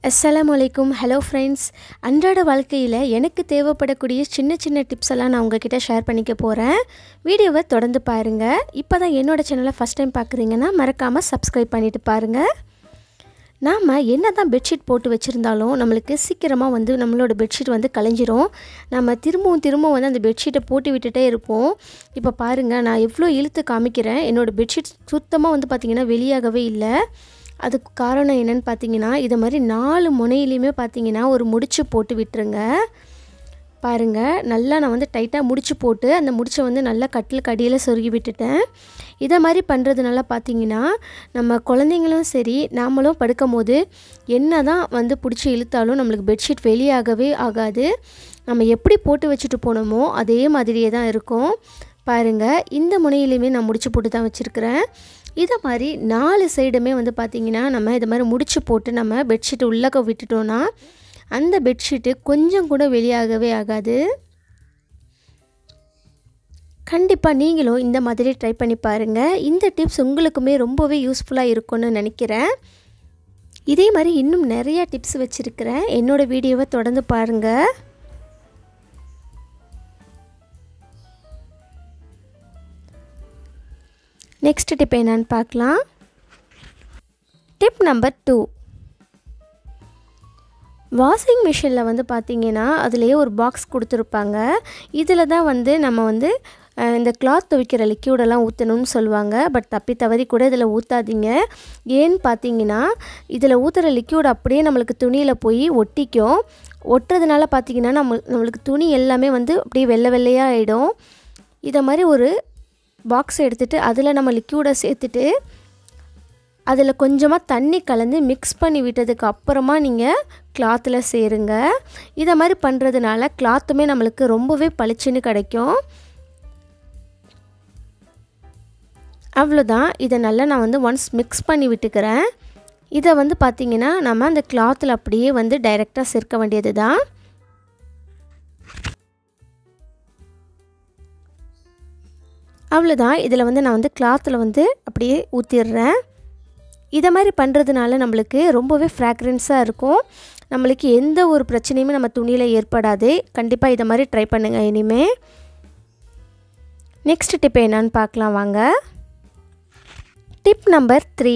அஸ்ஸலாமு அலைக்கும் hello friends அன்றாட வாழ்க்கையில் எனக்கு தேவைப்படக்கூடிய சின்ன சின்ன டிப்ஸ் எல்லாம் நான் உங்ககிட்ட ஷேர் பண்ணிக்க போகிறேன் வீடியோவை தொடர்ந்து பாருங்கள் இப்போ தான் என்னோடய சேனலை ஃபஸ்ட் டைம் பார்க்குறீங்கன்னா மறக்காமல் சப்ஸ்கிரைப் பண்ணிவிட்டு பாருங்கள் நாம் என்ன தான் பெட்ஷீட் போட்டு வச்சுருந்தாலும் நம்மளுக்கு சீக்கிரமாக வந்து நம்மளோட பெட்ஷீட் வந்து கலைஞ்சிரும் நம்ம திரும்பவும் திரும்பவும் வந்து அந்த பெட்ஷீட்டை போட்டு விட்டுட்டே இருப்போம் இப்போ பாருங்கள் நான் எவ்வளோ இழுத்து காமிக்கிறேன் என்னோடய பெட்ஷீட் சுத்தமாக வந்து பார்த்திங்கன்னா வெளியாகவே இல்லை அதுக்கு காரணம் என்னென்னு பார்த்தீங்கன்னா இதை மாதிரி நாலு முனையிலையுமே பார்த்தீங்கன்னா ஒரு முடிச்சு போட்டு விட்டுருங்க பாருங்கள் நல்லா நான் வந்து டைட்டாக முடிச்சு போட்டு அந்த முடிச்சை வந்து நல்லா கட்டிலுக்கு அடியில் சொருகி விட்டுட்டேன் இதை மாதிரி பண்ணுறதுனால பார்த்தீங்கன்னா நம்ம குழந்தைங்களும் சரி நாமளும் படுக்கும் போது என்ன தான் வந்து பிடிச்சி இழுத்தாலும் நம்மளுக்கு பெட்ஷீட் வெளியாகவே ஆகாது நம்ம எப்படி போட்டு வச்சுட்டு போனோமோ அதே மாதிரியே தான் இருக்கும் பாருங்கள் இந்த முனையிலையுமே நான் முடிச்சு போட்டு தான் வச்சுருக்கிறேன் இதை மாதிரி நாலு சைடுமே வந்து பார்த்திங்கன்னா நம்ம இதை மாதிரி முடிச்சு போட்டு நம்ம பெட்ஷீட் உள்ளக்க விட்டுட்டோன்னா அந்த பெட்ஷீட்டு கொஞ்சம் கூட வெளியாகவே ஆகாது கண்டிப்பாக நீங்களும் இந்த மாதிரி ட்ரை பண்ணி பாருங்கள் இந்த டிப்ஸ் உங்களுக்குமே ரொம்பவே யூஸ்ஃபுல்லாக இருக்கும்னு நினைக்கிறேன் இதே மாதிரி இன்னும் நிறையா டிப்ஸ் வச்சுருக்கிறேன் என்னோடய வீடியோவை தொடர்ந்து பாருங்கள் நெக்ஸ்ட் டிப் என்னன்னு பார்க்கலாம் டிப் நம்பர் டூ வாஷிங் மிஷினில் வந்து பார்த்திங்கன்னா அதுலேயே ஒரு பாக்ஸ் கொடுத்துருப்பாங்க இதில் தான் வந்து நம்ம வந்து இந்த கிளாத் துவைக்கிற லிக்யூடெல்லாம் ஊற்றணும்னு சொல்லுவாங்க பட் தப்பி தவறி கூட இதில் ஊற்றாதீங்க ஏன்னு பார்த்தீங்கன்னா இதில் ஊற்றுற லிக்யூட் அப்படியே நம்மளுக்கு துணியில் போய் ஒட்டிக்கும் ஒட்டுறதுனால பார்த்திங்கன்னா நம்ம நம்மளுக்கு துணி எல்லாமே வந்து அப்படியே வெள்ளை வெள்ளையாக ஆகிடும் இதை மாதிரி ஒரு பாக்ஸ் எடுத்துகிட்டு அதில் நம்ம லிக்யூடை சேர்த்துட்டு அதில் கொஞ்சமாக தண்ணி கலந்து மிக்ஸ் பண்ணி விட்டதுக்கு அப்புறமா நீங்கள் கிளாத்தில் சேருங்க இதை மாதிரி பண்ணுறதுனால கிளாத்துமே நம்மளுக்கு ரொம்பவே பளிச்சுன்னு கிடைக்கும் அவ்வளோதான் இதை நல்லா நான் வந்து ஒன்ஸ் மிக்ஸ் பண்ணி விட்டுக்கிறேன் இதை வந்து பார்த்திங்கன்னா நம்ம அந்த கிளாத்தில் அப்படியே வந்து டைரெக்டாக சேர்க்க வேண்டியது தான் அவ்வளோதான் இதில் வந்து நான் வந்து கிளாத்தில் வந்து அப்படியே ஊற்றிடுறேன் இதை மாதிரி பண்ணுறதுனால நம்மளுக்கு ரொம்பவே ஃப்ராக்ரன்ஸாக இருக்கும் நம்மளுக்கு எந்த ஒரு பிரச்சனையுமே நம்ம துணியில் ஏற்படாது கண்டிப்பாக இதை மாதிரி ட்ரை பண்ணுங்கள் இனிமேல் நெக்ஸ்ட் டிப் என்னன்னு பார்க்கலாம் வாங்க டிப் நம்பர் த்ரீ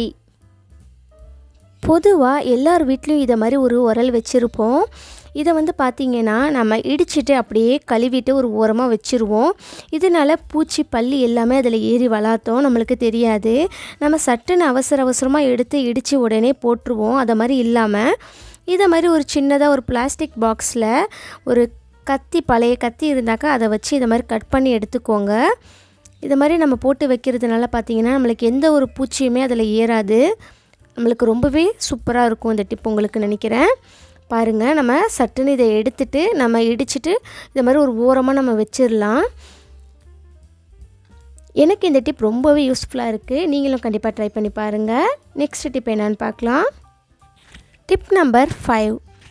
பொதுவாக எல்லார் வீட்லேயும் இதை மாதிரி ஒரு உரல் வச்சுருப்போம் இதை வந்து பார்த்திங்கன்னா நம்ம இடிச்சிட்டு அப்படியே கழுவிட்டு ஒரு ஓரமாக வச்சுருவோம் இதனால் பூச்சி பள்ளி எல்லாமே அதில் ஏறி வளர்த்தோம் நம்மளுக்கு தெரியாது நம்ம சட்டுன்னு அவசர அவசரமாக எடுத்து இடித்து உடனே போட்டுருவோம் அதை மாதிரி இல்லாமல் இதை மாதிரி ஒரு சின்னதாக ஒரு பிளாஸ்டிக் பாக்ஸில் ஒரு கத்தி பழைய கத்தி இருந்தாக்கா அதை வச்சு இதை மாதிரி கட் பண்ணி எடுத்துக்கோங்க இது மாதிரி நம்ம போட்டு வைக்கிறதுனால பார்த்திங்கன்னா நம்மளுக்கு எந்த ஒரு பூச்சியுமே அதில் ஏறாது நம்மளுக்கு ரொம்பவே சூப்பராக இருக்கும் இந்த டிப் உங்களுக்கு நினைக்கிறேன் பாருங்கள் நம்ம சட்டுன்னு இதை எடுத்துட்டு நம்ம இடிச்சிட்டு இது மாதிரி ஒரு ஓரமாக நம்ம வச்சிடலாம் எனக்கு இந்த டிப் ரொம்பவே யூஸ்ஃபுல்லாக இருக்குது நீங்களும் கண்டிப்பாக ட்ரை பண்ணி பாருங்கள் நெக்ஸ்ட் டிப் என்னன்னு பார்க்கலாம் டிப் நம்பர் ஃபைவ்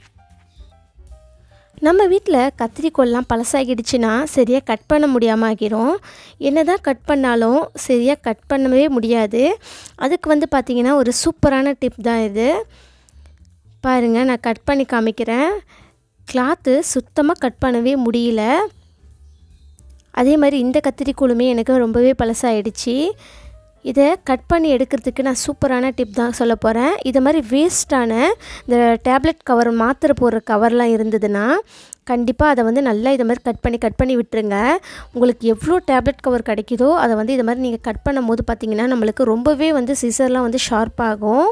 நம்ம வீட்டில் கத்திரிக்கோல்லாம் பழசாகிடுச்சுன்னா சரியாக கட் பண்ண முடியாமல் ஆகிரும் என்ன தான் கட் பண்ணாலும் சரியாக கட் பண்ணவே முடியாது அதுக்கு வந்து பார்த்திங்கன்னா ஒரு சூப்பரான டிப் தான் இது பாருங்கள் நான் கட் பண்ணி காமிக்கிறேன் கிளாத்து சுத்தமாக கட் பண்ணவே முடியல அதே மாதிரி இந்த கத்திரிக்கோளுமே எனக்கு ரொம்பவே பழசாயிடுச்சு இதை கட் பண்ணி எடுக்கிறதுக்கு நான் சூப்பரான டிப் தான் சொல்ல போகிறேன் இதை மாதிரி வேஸ்ட்டான இந்த டேப்லெட் கவர் மாத்திரை போடுற கவர்லாம் இருந்ததுன்னா கண்டிப்பாக அதை வந்து நல்லா இதை மாதிரி கட் பண்ணி கட் பண்ணி விட்டுருங்க உங்களுக்கு எவ்வளோ டேப்லெட் கவர் கிடைக்குதோ அதை வந்து இதை மாதிரி நீங்கள் கட் பண்ணும் போது பார்த்திங்கன்னா நம்மளுக்கு ரொம்பவே வந்து சிசர்லாம் வந்து ஷார்ப்பாகும்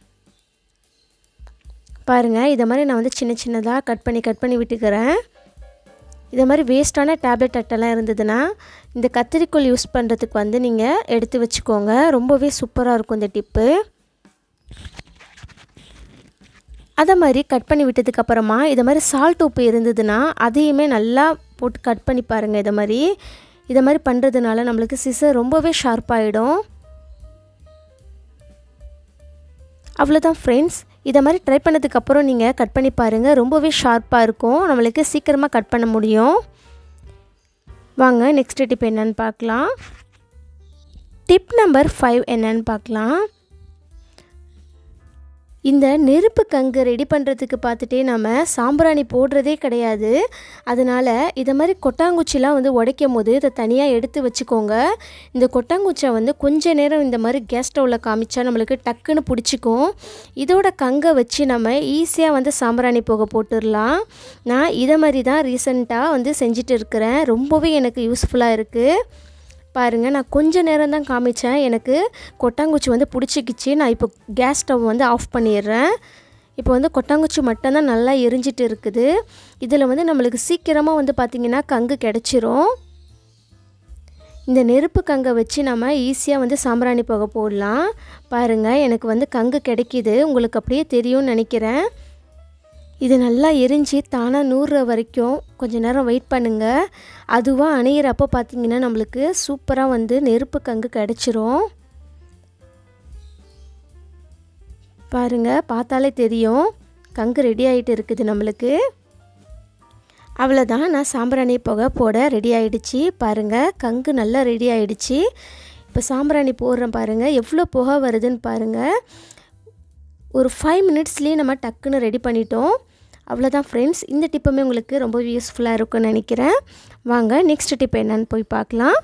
பாருங்கள் இதை மாதிரி நான் வந்து சின்ன சின்னதாக கட் பண்ணி கட் பண்ணி விட்டுக்கிறேன் இதை மாதிரி வேஸ்ட்டான டேப்லெட் அட்டெல்லாம் இருந்ததுன்னா இந்த கத்திரிக்கோள் யூஸ் பண்ணுறதுக்கு வந்து நீங்கள் எடுத்து வச்சுக்கோங்க ரொம்பவே சூப்பராக இருக்கும் இந்த டிப்பு அதை மாதிரி கட் பண்ணி விட்டதுக்கப்புறமா இதை மாதிரி சால்ட் உப்பு இருந்ததுன்னா அதையுமே நல்லா போட்டு கட் பண்ணி பாருங்கள் இதை மாதிரி இதை மாதிரி பண்ணுறதுனால நம்மளுக்கு சிசர் ரொம்பவே ஷார்ப்பாகிடும் அவ்வளோதான் ஃப்ரெண்ட்ஸ் இதை மாதிரி ட்ரை பண்ணதுக்கப்புறம் நீங்கள் கட் பண்ணி பாருங்கள் ரொம்பவே ஷார்ப்பாக இருக்கும் நம்மளுக்கு சீக்கிரமாக கட் பண்ண முடியும் வாங்க நெக்ஸ்ட் டிப் என்னன்னு பார்க்கலாம் டிப் நம்பர் ஃபைவ் என்னன்னு பார்க்கலாம் இந்த நெருப்பு கங்கு ரெடி பண்ணுறதுக்கு பார்த்துட்டே நம்ம சாம்பிராணி போடுறதே கிடையாது அதனால் இதை மாதிரி கொட்டாங்குச்சிலாம் வந்து உடைக்கும் போது இதை தனியாக எடுத்து வச்சுக்கோங்க இந்த கொட்டாங்குச்சை வந்து கொஞ்ச நேரம் இந்த மாதிரி கேஸ் ஸ்டவ்வில் காமிச்சா நம்மளுக்கு டக்குன்னு பிடிச்சிக்கும் இதோட கங்கை வச்சு நம்ம ஈஸியாக வந்து சாம்பிராணி போக போட்டுடலாம் நான் இதை மாதிரி தான் ரீசண்டாக வந்து செஞ்சுட்டு இருக்கிறேன் ரொம்பவே எனக்கு யூஸ்ஃபுல்லாக இருக்குது பாருங்கள் நான் கொஞ்ச நேரம் தான் காமிச்சேன் எனக்கு கொட்டாங்குச்சி வந்து பிடிச்சிக்கிச்சு நான் இப்போ கேஸ் ஸ்டவ் வந்து ஆஃப் பண்ணிடுறேன் இப்போ வந்து கொட்டாங்குச்சி மட்டும்தான் நல்லா எரிஞ்சிட்டு இருக்குது இதில் வந்து நம்மளுக்கு சீக்கிரமாக வந்து பார்த்திங்கன்னா கங்கு கிடச்சிரும் இந்த நெருப்பு கங்கை வச்சு நம்ம ஈஸியாக வந்து சாம்பிராணி போக போடலாம் பாருங்கள் எனக்கு வந்து கங்கு கிடைக்கிது உங்களுக்கு அப்படியே தெரியும்னு நினைக்கிறேன் இது நல்லா எரிஞ்சு தானாக நூறுற வரைக்கும் கொஞ்சம் நேரம் வெயிட் பண்ணுங்கள் அதுவாக அணையிறப்போ பார்த்திங்கன்னா நம்மளுக்கு சூப்பராக வந்து நெருப்பு கங்கு கிடச்சிரும் பாருங்கள் பார்த்தாலே தெரியும் கங்கு ரெடி ஆகிட்டு இருக்குது நம்மளுக்கு அவ்வளோதான் நான் சாம்பிராணி புகை போட ரெடி ஆகிடுச்சு பாருங்கள் கங்கு நல்லா ரெடி ஆகிடுச்சு இப்போ சாம்பிராணி போடுறேன் பாருங்கள் எவ்வளோ புகை வருதுன்னு பாருங்கள் ஒரு ஃபைவ் மினிட்ஸ்லேயே நம்ம டக்குன்னு ரெடி பண்ணிட்டோம் அவ்வளோதான் ஃப்ரெண்ட்ஸ் இந்த டிப்புமே உங்களுக்கு ரொம்ப யூஸ்ஃபுல்லாக இருக்கும்னு நினைக்கிறேன் வாங்க நெக்ஸ்ட் டிப் என்னன்னு போய் பார்க்கலாம்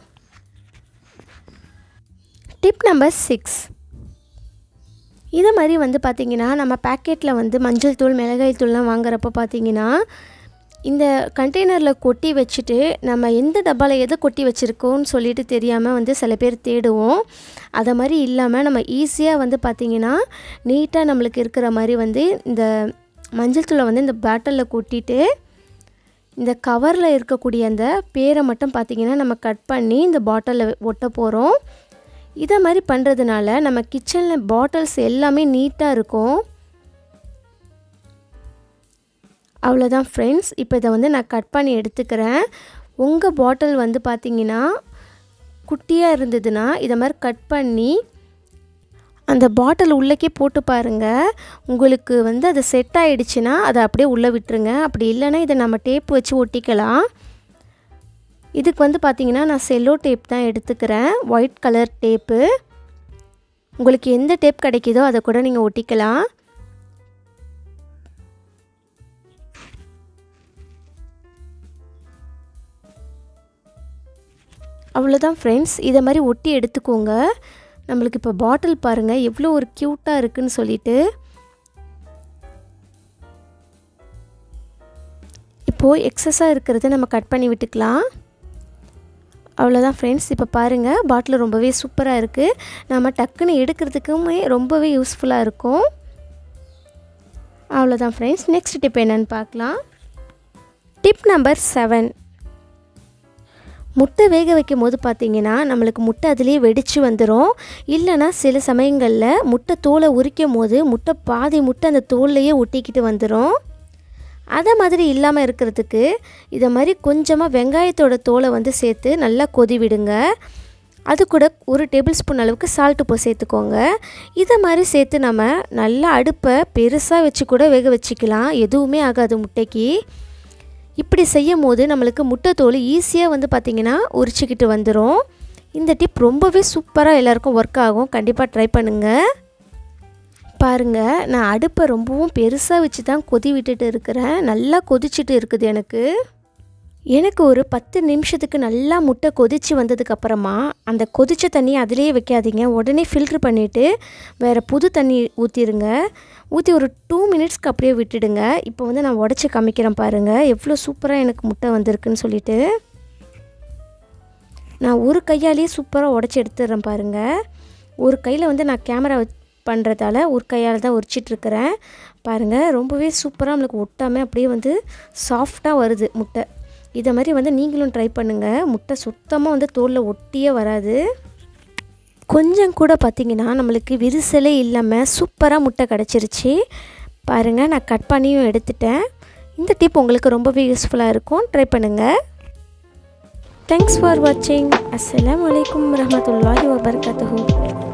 டிப் நம்பர் சிக்ஸ் இதை மாதிரி வந்து பார்த்திங்கன்னா நம்ம பேக்கெட்டில் வந்து மஞ்சள் தூள் மிளகாய் தூள்லாம் வாங்குறப்போ பார்த்திங்கன்னா இந்த கண்டெய்னரில் கொட்டி வச்சுட்டு நம்ம எந்த டப்பாவில் எதை கொட்டி வச்சுருக்கோன்னு சொல்லிட்டு தெரியாமல் வந்து சில பேர் தேடுவோம் அதை மாதிரி இல்லாமல் நம்ம ஈஸியாக வந்து பார்த்திங்கன்னா நீட்டாக நம்மளுக்கு இருக்கிற மாதிரி வந்து இந்த மஞ்சள் தூளை வந்து இந்த பாட்டிலில் கொட்டிட்டு இந்த கவரில் இருக்கக்கூடிய அந்த பேரை மட்டும் பார்த்திங்கன்னா நம்ம கட் பண்ணி இந்த பாட்டிலில் ஒட்ட போகிறோம் இதை மாதிரி பண்ணுறதுனால நம்ம கிச்சனில் பாட்டில்ஸ் எல்லாமே நீட்டாக இருக்கும் அவ்வளோதான் ஃப்ரெண்ட்ஸ் இப்போ இதை வந்து நான் கட் பண்ணி எடுத்துக்கிறேன் உங்கள் பாட்டில் வந்து பார்த்திங்கன்னா குட்டியாக இருந்ததுன்னா இதை மாதிரி கட் பண்ணி அந்த பாட்டில் உள்ளக்கே போட்டு பாருங்கள் உங்களுக்கு வந்து அது செட் ஆகிடுச்சுன்னா அதை அப்படியே உள்ளே விட்டுருங்க அப்படி இல்லைன்னா இதை நம்ம டேப் வச்சு ஒட்டிக்கலாம் இதுக்கு வந்து பார்த்திங்கன்னா நான் செல்லோ டேப் தான் எடுத்துக்கிறேன் ஒயிட் கலர் டேப்பு உங்களுக்கு எந்த டேப் கிடைக்குதோ அதை கூட நீங்கள் ஒட்டிக்கலாம் அவ்வளோதான் ஃப்ரெண்ட்ஸ் இதை மாதிரி ஒட்டி எடுத்துக்கோங்க நம்மளுக்கு இப்போ பாட்டில் பாருங்கள் எவ்வளோ ஒரு க்யூட்டாக இருக்குன்னு சொல்லிட்டு இப்போது எக்ஸஸாக இருக்கிறத நம்ம கட் பண்ணி விட்டுக்கலாம் அவ்வளோதான் ஃப்ரெண்ட்ஸ் இப்போ பாருங்கள் பாட்டில் ரொம்பவே சூப்பராக இருக்குது நம்ம டக்குன்னு எடுக்கிறதுக்குமே ரொம்பவே யூஸ்ஃபுல்லாக இருக்கும் அவ்வளோதான் ஃப்ரெண்ட்ஸ் நெக்ஸ்ட் டிப் என்னென்னு பார்க்கலாம் டிப் நம்பர் செவன் முட்டை வேக வைக்கும் போது பார்த்தீங்கன்னா நம்மளுக்கு முட்டை அதுலேயே வெடித்து வந்துடும் இல்லைனா சில சமயங்களில் முட்டை தோலை உரிக்கும் போது முட்டை பாதி முட்டை அந்த தோல்லையே ஒட்டிக்கிட்டு வந்துடும் அதை மாதிரி இல்லாமல் இருக்கிறதுக்கு இதை மாதிரி கொஞ்சமாக வெங்காயத்தோட தோலை வந்து சேர்த்து நல்லா கொதி விடுங்க அது கூட ஒரு டேபிள் ஸ்பூன் அளவுக்கு சால்ட்டு போ சேர்த்துக்கோங்க இதை மாதிரி சேர்த்து நம்ம நல்லா அடுப்பை பெருசாக வச்சு கூட வேக வச்சுக்கலாம் எதுவுமே ஆகாது முட்டைக்கு இப்படி செய்யும் போது நம்மளுக்கு முட்டை தோல் ஈஸியாக வந்து பார்த்திங்கன்னா உரிச்சிக்கிட்டு வந்துடும் இந்த டிப் ரொம்பவே சூப்பராக எல்லாருக்கும் ஒர்க் ஆகும் கண்டிப்பாக ட்ரை பண்ணுங்கள் பாருங்கள் நான் அடுப்பை ரொம்பவும் பெருசாக வச்சு தான் கொதி விட்டுட்டு இருக்கிறேன் நல்லா கொதிச்சுட்டு இருக்குது எனக்கு எனக்கு ஒரு பத்து நிமிஷத்துக்கு நல்லா முட்டை கொதித்து வந்ததுக்கப்புறமா அந்த கொதித்த தண்ணி அதிலேயே வைக்காதீங்க உடனே ஃபில்ட்ரு பண்ணிவிட்டு வேறு புது தண்ணி ஊற்றிடுங்க ஊற்றி ஒரு டூ மினிட்ஸ்க்கு அப்படியே விட்டுடுங்க இப்போ வந்து நான் உடச்சி காமிக்கிறேன் பாருங்கள் எவ்வளோ சூப்பராக எனக்கு முட்டை வந்திருக்குன்னு சொல்லிட்டு நான் ஒரு கையாலேயே சூப்பராக உடச்சி எடுத்துடுறேன் பாருங்கள் ஒரு கையில் வந்து நான் கேமரா பண்ணுறதால ஒரு கையால் தான் உரிச்சிட்ருக்கிறேன் பாருங்கள் ரொம்பவே சூப்பராக நம்மளுக்கு ஒட்டாமல் அப்படியே வந்து சாஃப்டாக வருது முட்டை இதை மாதிரி வந்து நீங்களும் ட்ரை பண்ணுங்கள் முட்டை சுத்தமாக வந்து தோலில் ஒட்டியே வராது கொஞ்சம் கூட பார்த்திங்கன்னா நம்மளுக்கு விரிசலே இல்லாமல் சூப்பராக முட்டை கிடச்சிருச்சு பாருங்கள் நான் கட் பண்ணியும் எடுத்துட்டேன் இந்த டிப் உங்களுக்கு ரொம்பவே யூஸ்ஃபுல்லாக இருக்கும் ட்ரை பண்ணுங்கள் தேங்க்ஸ் ஃபார் வாட்சிங் அஸ்லாம் வலைக்கம் வரமத்துல்லாஹி வபர்கத்துஹூ